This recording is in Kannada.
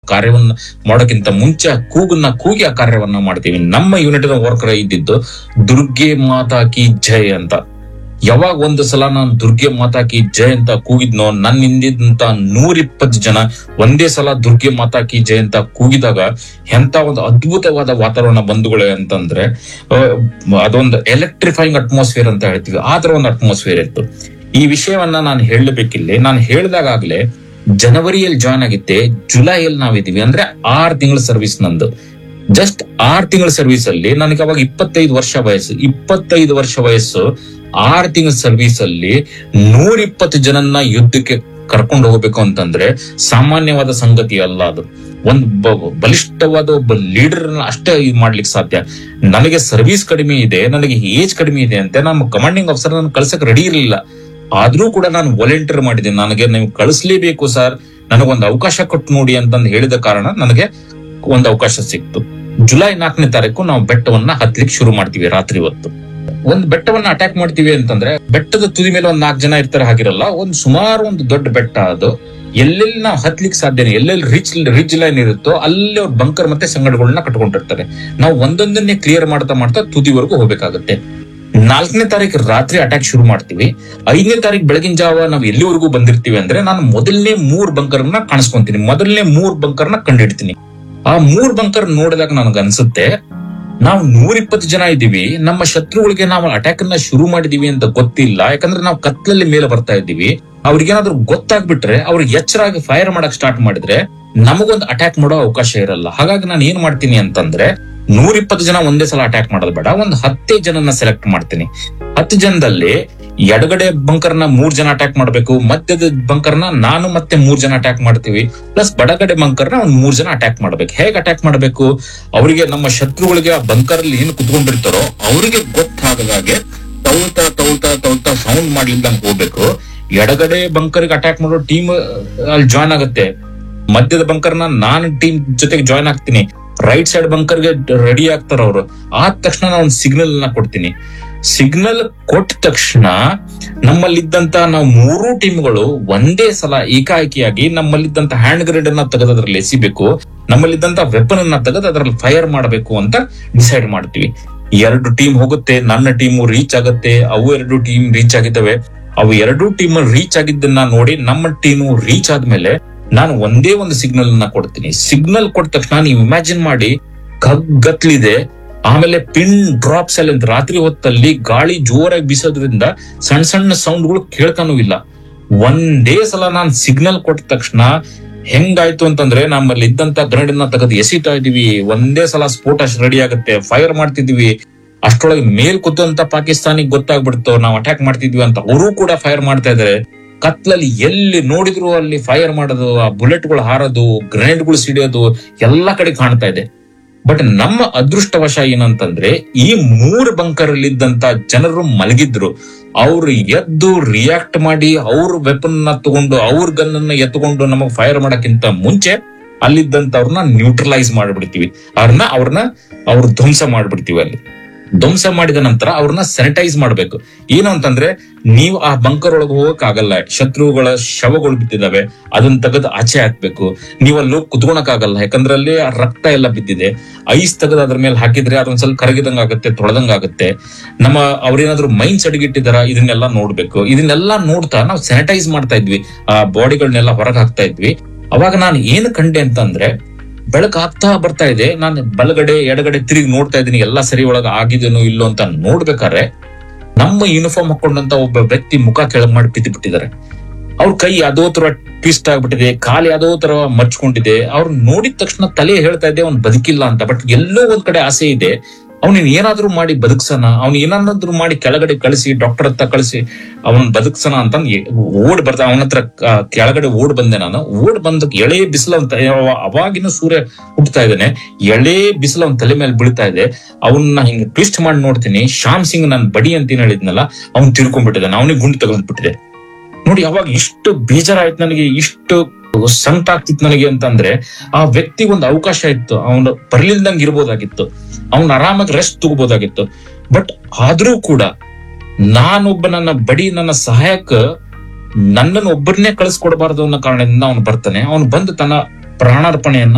ಕಾರ್ಯವನ್ನ ಮಾಡೋಕ್ಕಿಂತ ಮುಂಚೆ ಆ ಕೂಗನ್ನ ಕೂಗಿ ಆ ಕಾರ್ಯವನ್ನ ಮಾಡ್ತೀವಿ ನಮ್ಮ ಯೂನಿಟ್ ವರ್ಕರ್ ಇದ್ದಿದ್ದು ದುರ್ಗೆ ಮಾತಾ ಕಿ ಜೈ ಅಂತ ಯಾವಾಗ ಒಂದು ಸಲ ನಾನು ದುರ್ಗೆ ಮಾತಾ ಕಿ ಜೈ ಅಂತ ಕೂಗಿದ್ನೋ ನನ್ನ ಹಿಂದಿದ್ದಂತ ನೂರಿಪ್ಪತ್ತು ಜನ ಒಂದೇ ಸಲ ದುರ್ಗೆ ಮಾತಾ ಕಿ ಜೈ ಅಂತ ಕೂಗಿದಾಗ ಎಂತ ಒಂದು ಅದ್ಭುತವಾದ ವಾತಾವರಣ ಬಂಧುಗಳೇ ಅಂತಂದ್ರೆ ಆ, ಅದೊಂದು ಎಲೆಕ್ಟ್ರಿಫೈಯಿಂಗ್ ಅಟ್ಮಾಸ್ಫಿಯರ್ ಅಂತ ಹೇಳ್ತೀವಿ ಆ ತರ ಒಂದು ಅಟ್ಮಾಸ್ಫಿಯರ್ ಇತ್ತು ಈ ವಿಷಯವನ್ನ ನಾನು ಹೇಳಬೇಕಿಲ್ಲಿ ನಾನು ಹೇಳಿದಾಗಲೇ ಜನವರಿಯಲ್ಲಿ ಜಾಯ್ನ್ ಆಗಿದ್ದೆ ಜುಲೈಯಲ್ಲಿ ನಾವಿದೀವಿ ಅಂದ್ರೆ ಆರ್ ತಿಂಗಳ ಸರ್ವಿಸ್ ನಂದು ಜಸ್ಟ್ ಆರ್ ತಿಂಗಳ ಸರ್ವಿಸ್ ಅಲ್ಲಿ ನನಗೆ ಅವಾಗ ಇಪ್ಪತ್ತೈದು ವರ್ಷ ವಯಸ್ಸು ಇಪ್ಪತ್ತೈದು ವರ್ಷ ವಯಸ್ಸು ಆರ್ ತಿಂಗಳ ಸರ್ವಿಸ್ ಅಲ್ಲಿ ನೂರಿಪ್ಪತ್ತು ಜನನ್ನ ಯುದ್ಧಕ್ಕೆ ಕರ್ಕೊಂಡು ಹೋಗ್ಬೇಕು ಅಂತಂದ್ರೆ ಸಾಮಾನ್ಯವಾದ ಸಂಗತಿ ಅಲ್ಲ ಅದು ಒಂದು ಬ- ಬಲಿಷ್ಠವಾದ ಒಬ್ಬ ಲೀಡರ್ ಅಷ್ಟೇ ಇದ್ ಮಾಡ್ಲಿಕ್ಕೆ ಸಾಧ್ಯ ನನಗೆ ಸರ್ವಿಸ್ ಕಡಿಮೆ ಇದೆ ನನಗೆ ಏಜ್ ಕಡಿಮೆ ಇದೆ ಅಂತ ನಮ್ಮ ಕಮಾಂಡಿಂಗ್ ಆಫೀಸರ್ ನಾನು ಕಳ್ಸಕ್ ರೆಡಿ ಇರಲಿಲ್ಲ ಆದ್ರೂ ಕೂಡ ನಾನು ವಾಲಂಟಿಯರ್ ಮಾಡಿದೆ ನನಗೆ ನೀವು ಕಳಿಸ್ಲೇಬೇಕು ಸರ್ ನನಗೊಂದು ಅವಕಾಶ ಕೊಟ್ಟು ನೋಡಿ ಅಂತಂದು ಹೇಳಿದ ಕಾರಣ ನನಗೆ ಒಂದು ಅವಕಾಶ ಸಿಕ್ತು ಜುಲೈ ನಾಲ್ಕನೇ ತಾರೀಕು ನಾವು ಬೆಟ್ಟವನ್ನ ಹತ್ಲಿಕ್ಕೆ ಶುರು ಮಾಡ್ತೀವಿ ರಾತ್ರಿ ಹೊತ್ತು ಒಂದು ಬೆಟ್ಟವನ್ನ ಅಟ್ಯಾಕ್ ಮಾಡ್ತೀವಿ ಅಂತಂದ್ರೆ ಬೆಟ್ಟದ ತುದಿ ಮೇಲೆ ಒಂದ್ ನಾಲ್ಕು ಜನ ಇರ್ತಾರೆ ಹಾಗಿರಲ್ಲ ಒಂದು ಸುಮಾರು ಒಂದು ದೊಡ್ಡ ಬೆಟ್ಟ ಅದು ಎಲ್ಲೆಲ್ಲಿ ನಾವು ಹತ್ಲಿಕ್ಕೆ ಸಾಧ್ಯನೇ ಎಲ್ಲೆಲ್ಲಿ ರಿಚ್ ರಿಜ್ ಲೈನ್ ಇರುತ್ತೋ ಅಲ್ಲಿ ಅವ್ರ ಬಂಕರ್ ಮತ್ತೆ ಸಂಗಡಗಳನ್ನ ಕಟ್ಕೊಂಡಿರ್ತಾರೆ ನಾವು ಒಂದೊಂದನ್ನೇ ಕ್ಲಿಯರ್ ಮಾಡ್ತಾ ಮಾಡ್ತಾ ತುದಿವರೆಗೂ ಹೋಗ್ಬೇಕಾಗತ್ತೆ ನಾಲ್ಕನೇ ತಾರೀಕು ರಾತ್ರಿ ಅಟ್ಯಾಕ್ ಶುರು ಮಾಡ್ತೀವಿ ಐದನೇ ತಾರೀಕು ಬೆಳಗಿನ ಜಾವ ನಾವು ಎಲ್ಲಿವರೆಗೂ ಬಂದಿರ್ತೀವಿ ಅಂದ್ರೆ ನಾನು ಮೊದಲನೇ ಮೂರ್ ಬಂಕರ್ನ ಕಾಣಿಸ್ಕೊಂತೀನಿ ಮೊದಲನೇ ಮೂರ್ ಬಂಕರ್ನ ಕಂಡಿಡ್ತೀನಿ ಆ ಮೂರ್ ಬಂಕರ್ ನೋಡಿದಾಗ ನನಗೆ ಅನ್ಸುತ್ತೆ ನಾವು ನೂರಿಪ್ಪತ್ತು ಜನ ಇದ್ದೀವಿ ನಮ್ಮ ಶತ್ರುಗಳಿಗೆ ನಾವು ಅಟ್ಯಾಕ್ ಅನ್ನ ಶುರು ಮಾಡಿದೀವಿ ಅಂತ ಗೊತ್ತಿಲ್ಲ ಯಾಕಂದ್ರೆ ನಾವು ಕತ್ಲಲ್ಲಿ ಮೇಲೆ ಬರ್ತಾ ಇದ್ದೀವಿ ಅವ್ರಿಗೇನಾದ್ರೂ ಗೊತ್ತಾಗ್ಬಿಟ್ರೆ ಅವ್ರಿಗೆ ಎಚ್ಚರಾಗಿ ಫೈರ್ ಮಾಡಕ್ ಸ್ಟಾರ್ಟ್ ಮಾಡಿದ್ರೆ ನಮಗೊಂದು ಅಟ್ಯಾಕ್ ಮಾಡೋ ಅವಕಾಶ ಇರಲ್ಲ ಹಾಗಾಗಿ ನಾನು ಏನ್ ಮಾಡ್ತೀನಿ ಅಂತಂದ್ರೆ ನೂರಿಪ್ಪತ್ತು ಜನ ಒಂದೇ ಸಲ ಅಟ್ಯಾಕ್ ಮಾಡೋದು ಬೇಡ ಒಂದು ಹತ್ತೇ ಜನನ ಸೆಲೆಕ್ಟ್ ಮಾಡ್ತೀನಿ ಹತ್ತು ಜನದಲ್ಲಿ ಎಡಗಡೆ ಬಂಕರ್ನ ಮೂರ್ ಜನ ಅಟ್ಯಾಕ್ ಮಾಡ್ಬೇಕು ಮಧ್ಯದ ಬಂಕರ್ನ ನಾನು ಮತ್ತೆ ಮೂರ್ ಜನ ಅಟ್ಯಾಕ್ ಮಾಡ್ತೀವಿ ಪ್ಲಸ್ ಬಡಗಡೆ ಬಂಕರ್ನ ಒಂದ್ ಮೂರ್ ಜನ ಅಟ್ಯಾಕ್ ಮಾಡ್ಬೇಕು ಹೇಗೆ ಅಟ್ಯಾಕ್ ಮಾಡ್ಬೇಕು ಅವರಿಗೆ ನಮ್ಮ ಶತ್ರುಗಳಿಗೆ ಆ ಬಂಕರ್ ಅಲ್ಲಿ ಏನು ಕುತ್ಕೊಂಡಿರ್ತಾರೋ ಅವರಿಗೆ ಗೊತ್ತಾಗದ ಹಾಗೆ ತೌಳ್ತಾ ತೌಳ್ತಾ ತೌಳ್ತಾ ಸೌಂಡ್ ಮಾಡ್ಲಿಲ್ದಂಗ್ ಹೋಗ್ಬೇಕು ಎಡಗಡೆ ಬಂಕರ್ಗೆ ಅಟ್ಯಾಕ್ ಮಾಡೋ ಟೀಮ್ ಅಲ್ಲಿ ಜಾಯ್ನ್ ಆಗುತ್ತೆ ಮಧ್ಯದ ಬಂಕರ್ನ ನಾನು ಟೀಮ್ ಜೊತೆಗೆ ಜಾಯ್ನ್ ಆಗ್ತೀನಿ ರೈಟ್ ಸೈಡ್ ಬಂಕರ್ಗೆ ರೆಡಿ ಆಗ್ತಾರ ಅವರು ಆದ ತಕ್ಷಣ ನಾನು ಒಂದು ಸಿಗ್ನಲ್ ನ ಕೊಡ್ತೀನಿ ಸಿಗ್ನಲ್ ಕೊಟ್ಟ ತಕ್ಷಣ ನಮ್ಮಲ್ಲಿದ್ದಂತ ನಾವು ಮೂರೂ ಟೀಮ್ಗಳು ಒಂದೇ ಸಲ ಏಕಾಏಕಿಯಾಗಿ ನಮ್ಮಲ್ಲಿದ್ದಂತ ಹ್ಯಾಂಡ್ ಗ್ರೇಡ್ ಅನ್ನ ತೆಗೆದು ಅದ್ರಲ್ಲಿ ಎಸಿಬೇಕು ನಮ್ಮಲ್ಲಿದ್ದಂತ ವೆಪನ್ ಅನ್ನ ತೆಗೆದು ಅದ್ರಲ್ಲಿ ಫೈರ್ ಮಾಡಬೇಕು ಅಂತ ಡಿಸೈಡ್ ಮಾಡ್ತೀವಿ ಎರಡು ಟೀಮ್ ಹೋಗುತ್ತೆ ನನ್ನ ಟೀಮ್ ರೀಚ್ ಆಗುತ್ತೆ ಅವು ಎರಡು ಟೀಮ್ ರೀಚ್ ಆಗಿದ್ದಾವೆ ಅವು ಎರಡು ಟೀಮ್ ರೀಚ್ ಆಗಿದ್ದನ್ನ ನೋಡಿ ನಮ್ಮ ಟೀಮ್ ರೀಚ್ ಆದ್ಮೇಲೆ ನಾನು ಒಂದೇ ಒಂದು ಸಿಗ್ನಲ್ ಅನ್ನ ಕೊಡ್ತೀನಿ ಸಿಗ್ನಲ್ ಕೊಟ್ಟ ತಕ್ಷಣ ನೀವು ಇಮ್ಯಾಜಿನ್ ಮಾಡಿ ಕಗ್ಗತ್ಲಿದೆ ಆಮೇಲೆ ಪಿನ್ ಡ್ರಾಪ್ಸ್ ಅಲ್ಲಿ ಅಂತ ರಾತ್ರಿ ಹೊತ್ತಲ್ಲಿ ಗಾಳಿ ಜೋರಾಗಿ ಬೀಸೋದ್ರಿಂದ ಸಣ್ಣ ಸಣ್ಣ ಸೌಂಡ್ಗಳು ಕೇಳ್ತಾನೂ ಇಲ್ಲ ಒಂದೇ ಸಲ ನಾನು ಸಿಗ್ನಲ್ ಕೊಟ್ಟ ತಕ್ಷಣ ಹೆಂಗಾಯ್ತು ಅಂತಂದ್ರೆ ನಮ್ಮಲ್ಲಿ ಇದ್ದಂತ ಗ್ರೆನೇಡ್ ತೆಗೆದು ಎಸಿತಾ ಇದೀವಿ ಒಂದೇ ಸಲ ಸ್ಫೋಟ ರೆಡಿ ಆಗುತ್ತೆ ಫೈರ್ ಮಾಡ್ತಿದೀವಿ ಅಷ್ಟರೊಳಗೆ ಮೇಲ್ ಕೂತಂತ ಪಾಕಿಸ್ತಾನಿಗೆ ಗೊತ್ತಾಗ್ಬಿಡ್ತು ನಾವು ಅಟ್ಯಾಕ್ ಮಾಡ್ತಿದ್ವಿ ಅಂತ ಅವರು ಕೂಡ ಫೈರ್ ಮಾಡ್ತಾ ಇದಾರೆ ಕತ್ಲಲ್ಲಿ ಎಲ್ಲಿ ನೋಡಿದ್ರು ಅಲ್ಲಿ ಫೈರ್ ಮಾಡೋದು ಆ ಬುಲೆಟ್ಗಳು ಹಾರೋದು ಗ್ರೆನೇಡ್ಗಳು ಸಿಡಿಯೋದು ಎಲ್ಲಾ ಕಡೆ ಕಾಣ್ತಾ ಇದೆ ಬಟ್ ನಮ್ಮ ಅದೃಷ್ಟವಶ ಏನಂತಂದ್ರೆ ಈ ಮೂರು ಬಂಕರ್ ಅಲ್ಲಿ ಇದ್ದಂತ ಜನರು ಮಲಗಿದ್ರು ಅವ್ರು ಎದ್ದು ರಿಯಾಕ್ಟ್ ಮಾಡಿ ಅವ್ರ ವೆಪನ್ ನ ತಗೊಂಡು ಅವ್ರ ಗನ್ ಅನ್ನ ಎತ್ಕೊಂಡು ನಮಗ್ ಫೈರ್ ಮಾಡಕ್ಕಿಂತ ಮುಂಚೆ ಅಲ್ಲಿದ್ದಂತವ್ರನ್ನ ನ್ಯೂಟ್ರಲೈಸ್ ಮಾಡ್ಬಿಡ್ತೀವಿ ಅವ್ರನ್ನ ಅವ್ರನ್ನ ಅವ್ರ ಧ್ವಂಸ ಮಾಡ್ಬಿಡ್ತೀವಿ ಅಲ್ಲಿ ಧ್ವಂಸ ಮಾಡಿದ ನಂತರ ಅವ್ರನ್ನ ಸ್ಯಾನಿಟೈಸ್ ಮಾಡ್ಬೇಕು ಏನು ಅಂತಂದ್ರೆ ನೀವು ಆ ಬಂಕರ್ ಒಳಗೆ ಹೋಗಕ್ ಆಗಲ್ಲ ಶತ್ರುಗಳ ಶವಗಳು ಬಿದ್ದಿದಾವೆ ಅದನ್ನ ತೆಗೆದು ಆಚೆ ಹಾಕ್ಬೇಕು ನೀವು ಅಲ್ಲಿ ಹೋಗಿ ಕುತ್ಕೊಳಕ್ ಆಗಲ್ಲ ಯಾಕಂದ್ರೆ ಅಲ್ಲಿ ಆ ರಕ್ತ ಎಲ್ಲ ಬಿದ್ದಿದೆ ಐಸ್ ತೆಗೆದು ಅದ್ರ ಮೇಲೆ ಹಾಕಿದ್ರೆ ಅದೊಂದ್ ಸ್ವಲ್ಪ ಕರಗಿದಂಗ ಆಗುತ್ತೆ ತೊಳೆದಂಗ ಆಗುತ್ತೆ ನಮ್ಮ ಅವ್ರೇನಾದ್ರು ಮೈನ್ಸ್ ಅಡಿಗಿಟ್ಟಿದಾರ ಇದನ್ನೆಲ್ಲ ನೋಡ್ಬೇಕು ಇದನ್ನೆಲ್ಲ ನೋಡ್ತಾ ನಾವು ಸ್ಯಾನಿಟೈಸ್ ಮಾಡ್ತಾ ಇದ್ವಿ ಆ ಬಾಡಿಗಳನ್ನೆಲ್ಲ ಹೊರಗೆ ಹಾಕ್ತಾ ಇದ್ವಿ ಅವಾಗ ನಾನು ಏನು ಕಂಡೆ ಅಂತಂದ್ರೆ ಬೆಳಕು ಆಗ್ತಾ ಬರ್ತಾ ಇದೆ ನಾನು ಬಲಗಡೆ ಎಡಗಡೆ ತಿರುಗಿ ನೋಡ್ತಾ ಇದ್ದೀನಿ ಎಲ್ಲ ಸರಿ ಒಳಗ ಆಗಿದೇನೋ ಇಲ್ಲೋ ಅಂತ ನೋಡ್ಬೇಕಾದ್ರೆ ನಮ್ಮ ಯೂನಿಫಾರ್ಮ್ ಹಾಕೊಂಡಂತ ಒಬ್ಬ ವ್ಯಕ್ತಿ ಮುಖ ಕೆಳಗ್ ಮಾಡಿ ಬಿದ್ದು ಬಿಟ್ಟಿದ್ದಾರೆ ಅವ್ರ ಕೈ ಅದೋ ತರ ಟ್ವಿಸ್ಟ್ ಆಗ್ಬಿಟ್ಟಿದೆ ಕಾಲು ಯಾವ್ದೋ ತರ ಮರ್ಚ್ಕೊಂಡಿದೆ ಅವ್ರು ನೋಡಿದ ತಕ್ಷಣ ತಲೆ ಹೇಳ್ತಾ ಇದೆ ಅವ್ನು ಬದುಕಿಲ್ಲ ಅಂತ ಬಟ್ ಎಲ್ಲೋ ಒಂದ್ ಕಡೆ ಆಸೆ ಇದೆ ಅವ್ನಿನ್ ಏನಾದ್ರೂ ಮಾಡಿ ಬದುಕ್ಸನ ಅವ್ನ ಏನಾದ್ರೂ ಮಾಡಿ ಕೆಳಗಡೆ ಕಳಿಸಿ ಡಾಕ್ಟರ್ ಹತ್ರ ಕಳಿಸಿ ಅವನ್ ಬದುಕ್ಸನ ಅಂತ ಓಡ್ ಬರ್ತಾ ಅವನ ಹತ್ರ ಆ, ಕೆಳಗಡೆ ಓಡ್ ಬಂದೆ ನಾನು ಓಡ್ ಬಂದ ಎಳೆ ಬಿಸಿಲು ಅಂತ ಅವಾಗಿನ ಸೂರ್ಯ ಹುಟ್ಟತಾ ಇದ್ದಾನೆ ಎಳೆ ಬಿಸಿಲು ಅವನ ತಲೆ ಮೇಲೆ ಬೀಳ್ತಾ ಇದೆ ಅವನ್ನ ಹಿಂಗ್ ಟ್ವಿಸ್ಟ್ ಮಾಡಿ ನೋಡ್ತೀನಿ ಶ್ಯಾಮ್ ಸಿಂಗ್ ನನ್ ಬಡಿ ಅಂತ ಏನ್ ಹೇಳಿದ್ನಲ್ಲ ಅವ್ನ್ ತಿರ್ಕೊಂಡ್ಬಿಟ್ಟಿದ್ದಾನೆ ಅವನಿಗೆ ಗುಂಡು ತಗೊಂಡ್ಬಿಟ್ಟಿದೆ ನೋಡಿ ಅವಾಗ ಇಷ್ಟು ಬೇಜಾರಾಯ್ತು ನನಗೆ ಇಷ್ಟು ಸಂಕಟ ಆಗ್ತಿತ್ತು ನನಗೆ ಅಂತಂದ್ರೆ ಆ ವ್ಯಕ್ತಿ ಒಂದು ಅವಕಾಶ ಇತ್ತು ಅವನು ಬರ್ಲಿಲ್ದಂಗ್ ಇರ್ಬೋದಾಗಿತ್ತು ಅವ್ನು ಆರಾಮಾಗಿ ರೆಸ್ಟ್ ತಗೋಬೋದಾಗಿತ್ತು ಬಟ್ ಆದ್ರೂ ಕೂಡ ನಾನೊಬ್ಬ ನನ್ನ ಬಡಿ ನನ್ನ ಸಹಾಯಕ ನನ್ನನ್ನು ಒಬ್ಬರನ್ನೇ ಕಳಿಸ್ಕೊಡ್ಬಾರ್ದು ಅನ್ನೋ ಕಾರಣದಿಂದ ಅವನು ಬರ್ತಾನೆ ಅವನು ಬಂದು ತನ್ನ ಪ್ರಾಣಾರ್ಪಣೆಯನ್ನ